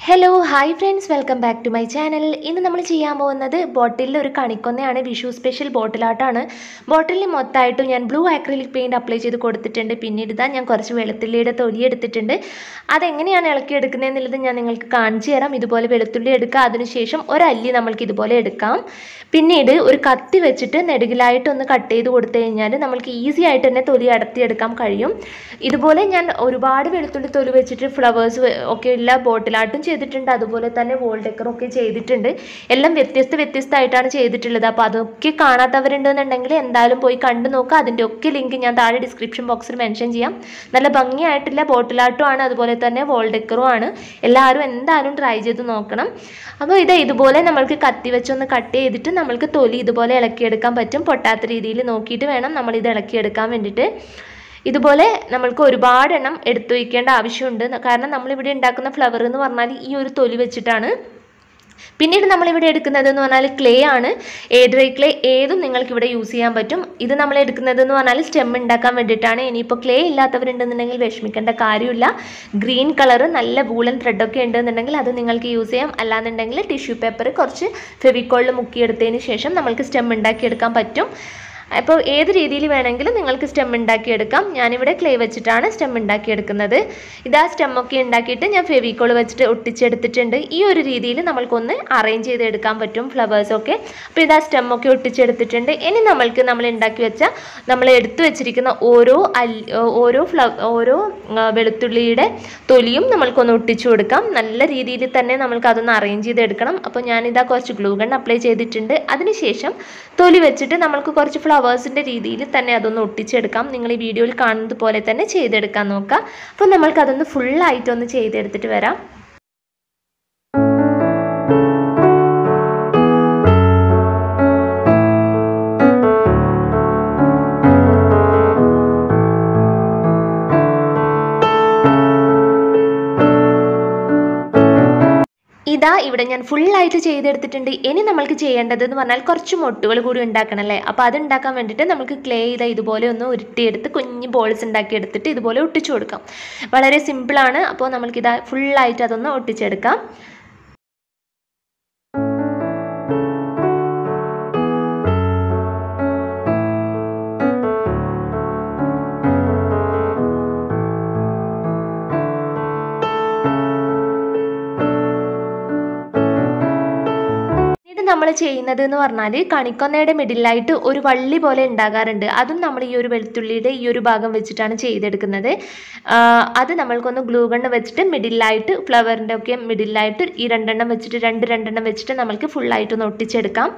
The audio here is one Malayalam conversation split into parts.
hello hi friends welcome back to my channel ഇന്ന് നമ്മൾ ചെയ്യാൻ പോകുന്നത് ബോട്ടിലിൽ ഒരു കണിക്കൊന്നയാണ് വിഷു സ്പെഷ്യൽ ബോട്ടിലാട്ടാണ് ബോട്ടിലിൽ മൊത്തമായിട്ടും ഞാൻ ബ്ലൂ ആക്രിലിക് പെയിൻറ് അപ്ലൈ ചെയ്ത് കൊടുത്തിട്ടുണ്ട് പിന്നീട് ഇതാ ഞാൻ കുറച്ച് വെളുത്തുള്ളിയുടെ തൊലി എടുത്തിട്ടുണ്ട് അതെങ്ങനെയാണ് ഇളക്കി എടുക്കുന്നതെന്നുള്ളത് ഞാൻ നിങ്ങൾക്ക് കാണിച്ചു തരാം ഇതുപോലെ വെളുത്തുള്ളി എടുക്കുക അതിനുശേഷം ഒരല്ലി നമ്മൾക്ക് ഇതുപോലെ എടുക്കാം പിന്നീട് ഒരു കത്തി വെച്ചിട്ട് നെടുകിലായിട്ടൊന്ന് കട്ട് ചെയ്ത് കൊടുത്തു കഴിഞ്ഞാൽ നമ്മൾക്ക് ഈസി ആയിട്ട് തന്നെ തൊലി അടർത്തിയെടുക്കാൻ കഴിയും ഇതുപോലെ ഞാൻ ഒരുപാട് വെളുത്തുള്ളി തൊലി വെച്ചിട്ട് ഫ്ലവേഴ്സ് ഒക്കെ ഉള്ള ബോട്ടിലാട്ടും ചെയ്തിട്ടുണ്ട് അതുപോലെ തന്നെ വോൾ ഡെക്കറും ഒക്കെ ചെയ്തിട്ടുണ്ട് എല്ലാം വ്യത്യസ്ത വ്യത്യസ്തമായിട്ടാണ് ചെയ്തിട്ടുള്ളത് അപ്പോൾ അതൊക്കെ കാണാത്തവരുണ്ടെന്നുണ്ടെങ്കിൽ എന്തായാലും പോയി കണ്ടു നോക്കുക അതിൻ്റെ ഒക്കെ ലിങ്ക് ഞാൻ താഴെ ഡിസ്ക്രിപ്ഷൻ ബോക്സിൽ മെൻഷൻ ചെയ്യാം നല്ല ഭംഗിയായിട്ടുള്ള ബോട്ടിലാട്ടും ആണ് അതുപോലെ തന്നെ വോൾ ഡെക്കറും ആണ് എല്ലാവരും എന്തായാലും ട്രൈ ചെയ്ത് നോക്കണം അപ്പോൾ ഇത് ഇതുപോലെ നമ്മൾക്ക് കത്തി വെച്ചൊന്ന് കട്ട് ചെയ്തിട്ട് നമ്മൾക്ക് തൊലി ഇതുപോലെ ഇളക്കിയെടുക്കാൻ പറ്റും പൊട്ടാത്ത രീതിയിൽ നോക്കിയിട്ട് വേണം നമ്മൾ ഇത് ഇളക്കിയെടുക്കാൻ വേണ്ടിയിട്ട് ഇതുപോലെ നമ്മൾക്ക് ഒരുപാട് എണ്ണം എടുത്തു വയ്ക്കേണ്ട ആവശ്യമുണ്ട് കാരണം നമ്മളിവിടെ ഉണ്ടാക്കുന്ന ഫ്ലവർ എന്ന് പറഞ്ഞാൽ ഈ ഒരു തൊലി വെച്ചിട്ടാണ് പിന്നീട് നമ്മളിവിടെ എടുക്കുന്നത് എന്ന് പറഞ്ഞാൽ ക്ലേ ആണ് എ ഡ്രൈ ക്ലേ ഏതും നിങ്ങൾക്ക് ഇവിടെ യൂസ് ചെയ്യാൻ പറ്റും ഇത് നമ്മൾ എടുക്കുന്നത് എന്ന് പറഞ്ഞാൽ സ്റ്റെം ഉണ്ടാക്കാൻ വേണ്ടിയിട്ടാണ് ഇനിയിപ്പോൾ ക്ലേ ഇല്ലാത്തവരുണ്ടെന്നുണ്ടെങ്കിൽ വിഷമിക്കേണ്ട കാര്യമില്ല ഗ്രീൻ കളർ നല്ല വൂളൻ ത്രെഡൊക്കെ ഉണ്ടെന്നുണ്ടെങ്കിൽ അത് നിങ്ങൾക്ക് യൂസ് ചെയ്യാം അല്ലാന്നുണ്ടെങ്കിൽ ടിഷ്യൂ പേപ്പർ കുറച്ച് ഫെവിക്കോളിൽ മുക്കിയെടുത്തതിന് ശേഷം നമ്മൾക്ക് സ്റ്റെം ഉണ്ടാക്കിയെടുക്കാൻ പറ്റും അപ്പോൾ ഏത് രീതിയിൽ വേണമെങ്കിലും നിങ്ങൾക്ക് സ്റ്റെം ഉണ്ടാക്കിയെടുക്കാം ഞാനിവിടെ ക്ലേ വെച്ചിട്ടാണ് സ്റ്റെം ഉണ്ടാക്കിയെടുക്കുന്നത് ഇതാ സ്റ്റെമ്മൊക്കെ ഉണ്ടാക്കിയിട്ട് ഞാൻ ഫെവിക്കോൾ വെച്ചിട്ട് ഒട്ടിച്ചെടുത്തിട്ടുണ്ട് ഈ ഒരു രീതിയിൽ നമ്മൾക്കൊന്ന് അറേഞ്ച് ചെയ്തെടുക്കാൻ പറ്റും ഫ്ലവേഴ്സൊക്കെ അപ്പോൾ ഇതാ സ്റ്റെമ്മൊക്കെ ഒട്ടിച്ചെടുത്തിട്ടുണ്ട് ഇനി നമ്മൾക്ക് നമ്മൾ ഉണ്ടാക്കി വെച്ച നമ്മൾ എടുത്തു വെച്ചിരിക്കുന്ന ഓരോ അല്ലി ഓരോ ഫ്ല ഓരോ വെളുത്തുള്ളിയുടെ തൊലിയും നമ്മൾക്കൊന്ന് ഒട്ടിച്ചു കൊടുക്കാം നല്ല രീതിയിൽ തന്നെ നമ്മൾക്ക് അതൊന്ന് അറേഞ്ച് ചെയ്തെടുക്കണം അപ്പോൾ ഞാനിതാ കുറച്ച് ഗ്ലൂ ഗൺ അപ്ലൈ ചെയ്തിട്ടുണ്ട് അതിനുശേഷം തൊലി വെച്ചിട്ട് നമ്മൾക്ക് കുറച്ച് ഫ്ലവേഴ്സിൻ്റെ രീതിയിൽ തന്നെ അതൊന്ന് ഒട്ടിച്ചെടുക്കാം നിങ്ങൾ ഈ വീഡിയോയിൽ കാണുന്നത് പോലെ തന്നെ ചെയ്തെടുക്കാൻ നോക്കുക അപ്പോൾ നമ്മൾക്ക് അതൊന്ന് ഫുള്ളായിട്ടൊന്ന് ചെയ്തെടുത്തിട്ട് വരാം ഇതാ ഇവിടെ ഞാൻ ഫുള്ളായിട്ട് ചെയ്തെടുത്തിട്ടുണ്ട് ഇനി നമ്മൾക്ക് ചെയ്യേണ്ടത് എന്ന് പറഞ്ഞാൽ കുറച്ച് മൊട്ടുകൾ കൂടി ഉണ്ടാക്കണം അല്ലേ അപ്പോൾ അത് ഉണ്ടാക്കാൻ വേണ്ടിയിട്ട് നമുക്ക് ക്ലേ ഇതാ ഇതുപോലെ ഒന്ന് ഉരുട്ടിയെടുത്ത് കുഞ്ഞ് ബോൾസ് ഉണ്ടാക്കി എടുത്തിട്ട് ഇതുപോലെ ഒട്ടിച്ചു കൊടുക്കാം വളരെ സിമ്പിളാണ് അപ്പോൾ നമ്മൾക്കിതാ ഫുള്ളായിട്ട് അതൊന്ന് ഒട്ടിച്ചെടുക്കാം നമ്മൾ ചെയ്യുന്നത് എന്ന് പറഞ്ഞാൽ കണിക്കൊന്നയുടെ മിഡിലായിട്ട് ഒരു വള്ളി പോലെ ഉണ്ടാകാറുണ്ട് അതും നമ്മൾ ഈ ഒരു വെളുത്തുള്ളിയുടെ ഈ ഒരു ഭാഗം വെച്ചിട്ടാണ് ചെയ്തെടുക്കുന്നത് അത് നമ്മൾക്കൊന്ന് ഗ്ലൂ ഗണ്ണ് വെച്ചിട്ട് മിഡിലായിട്ട് ഫ്ലവറിൻ്റെ ഒക്കെ മിഡിലായിട്ട് ഈ രണ്ടെണ്ണം വെച്ചിട്ട് രണ്ട് രണ്ടെണ്ണം വെച്ചിട്ട് നമ്മൾക്ക് ഫുള്ളായിട്ടൊന്ന് ഒട്ടിച്ചെടുക്കാം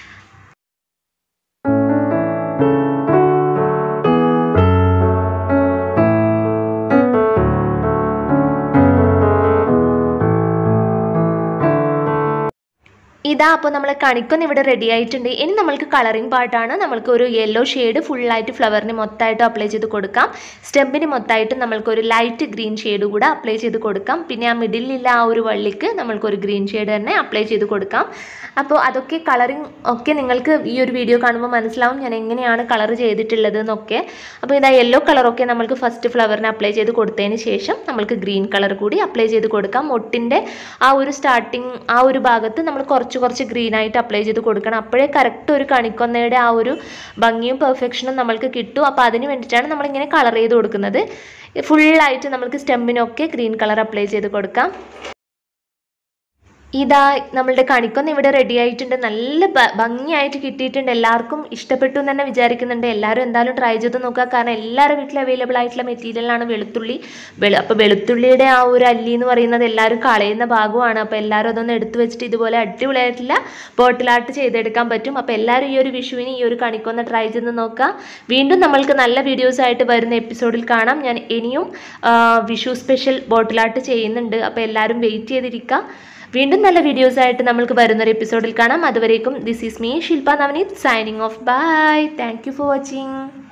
ഇതാ അപ്പോൾ നമ്മൾ കണിക്കൊന്ന് ഇവിടെ റെഡി ആയിട്ടുണ്ട് ഇനി നമ്മൾക്ക് കളറിംഗ് പാർട്ടാണ് നമ്മൾക്ക് ഒരു യെല്ലോ ഷെയ്ഡ് ഫുള്ളായിട്ട് ഫ്ലവറിന് മൊത്തമായിട്ട് അപ്ലൈ ചെയ്ത് കൊടുക്കാം സ്റ്റെമ്പിന് മൊത്തമായിട്ട് നമ്മൾക്ക് ഒരു ലൈറ്റ് ഗ്രീൻ ഷെയ്ഡ് കൂടെ അപ്ലൈ ചെയ്ത് കൊടുക്കാം പിന്നെ ആ മിഡിലുള്ള ആ ഒരു വള്ളിക്ക് നമ്മൾക്ക് ഒരു ഗ്രീൻ ഷെയ്ഡ് തന്നെ അപ്ലൈ ചെയ്ത് കൊടുക്കാം അപ്പോൾ അതൊക്കെ കളറിംഗ് ഒക്കെ നിങ്ങൾക്ക് ഈ ഒരു വീഡിയോ കാണുമ്പോൾ മനസ്സിലാവും ഞാൻ എങ്ങനെയാണ് കളർ ചെയ്തിട്ടുള്ളത് എന്നൊക്കെ അപ്പോൾ ഇതാ യെല്ലോ കളറൊക്കെ നമ്മൾക്ക് ഫസ്റ്റ് ഫ്ലവറിന് അപ്ലൈ ചെയ്ത് കൊടുത്തതിന് ശേഷം നമ്മൾക്ക് ഗ്രീൻ കളർ കൂടി അപ്ലൈ ചെയ്ത് കൊടുക്കാം മൊട്ടിൻ്റെ ആ ഒരു സ്റ്റാർട്ടിങ് ആ ഒരു ഭാഗത്ത് നമ്മൾ കുറച്ച് കുറച്ച് കുറച്ച് ഗ്രീൻ ആയിട്ട് അപ്ലൈ ചെയ്ത് കൊടുക്കണം അപ്പോഴേ കറക്റ്റ് ഒരു കണിക്കൊന്നയുടെ ആ ഒരു ഭംഗിയും പെർഫെക്ഷനും നമ്മൾക്ക് കിട്ടും അപ്പോൾ അതിന് വേണ്ടിയിട്ടാണ് നമ്മളിങ്ങനെ കളർ ചെയ്ത് കൊടുക്കുന്നത് ഫുള്ളായിട്ട് നമ്മൾക്ക് സ്റ്റെമ്മിനൊക്കെ ഗ്രീൻ കളർ അപ്ലൈ ചെയ്ത് കൊടുക്കാം ഇതാ നമ്മളുടെ കണിക്കൊന്ന് ഇവിടെ റെഡി ആയിട്ടുണ്ട് നല്ല ഭംഗിയായിട്ട് കിട്ടിയിട്ടുണ്ട് എല്ലാവർക്കും ഇഷ്ടപ്പെട്ടു എന്ന് തന്നെ വിചാരിക്കുന്നുണ്ട് എല്ലാവരും എന്തായാലും ട്രൈ ചെയ്ത് നോക്കുക കാരണം എല്ലാവരുടെ വീട്ടിൽ അവൈലബിൾ ആയിട്ടുള്ള മെറ്റീരിയലാണ് വെളുത്തുള്ളി വെളു അപ്പോൾ വെളുത്തുള്ളിയുടെ ആ ഒരു അല്ലി എന്ന് പറയുന്നത് എല്ലാവരും കളയുന്ന ഭാഗമാണ് അപ്പോൾ എല്ലാവരും അതൊന്ന് എടുത്തു വെച്ചിട്ട് ഇതുപോലെ അടിപൊളിയായിട്ടുള്ള ബോട്ടിലാട്ട് ചെയ്തെടുക്കാൻ പറ്റും അപ്പോൾ എല്ലാവരും ഈ ഒരു വിഷുവിന് ഈ ഒരു കണിക്കൊന്ന് ട്രൈ ചെയ്ത് നോക്കുക വീണ്ടും നമ്മൾക്ക് നല്ല വീഡിയോസ് ആയിട്ട് വരുന്ന എപ്പിസോഡിൽ കാണാം ഞാൻ ഇനിയും വിഷു സ്പെഷ്യൽ ബോട്ടിലാട്ട് ചെയ്യുന്നുണ്ട് അപ്പോൾ എല്ലാവരും വെയിറ്റ് ചെയ്തിരിക്കുക വീണ്ടും നല്ല വീഡിയോസ് ആയിട്ട് നമ്മൾക്ക് വരുന്നൊരു എപ്പിസോഡിൽ കാണാം അതുവരേക്കും this is me Shilpa Navaneeth signing off bye thank you for watching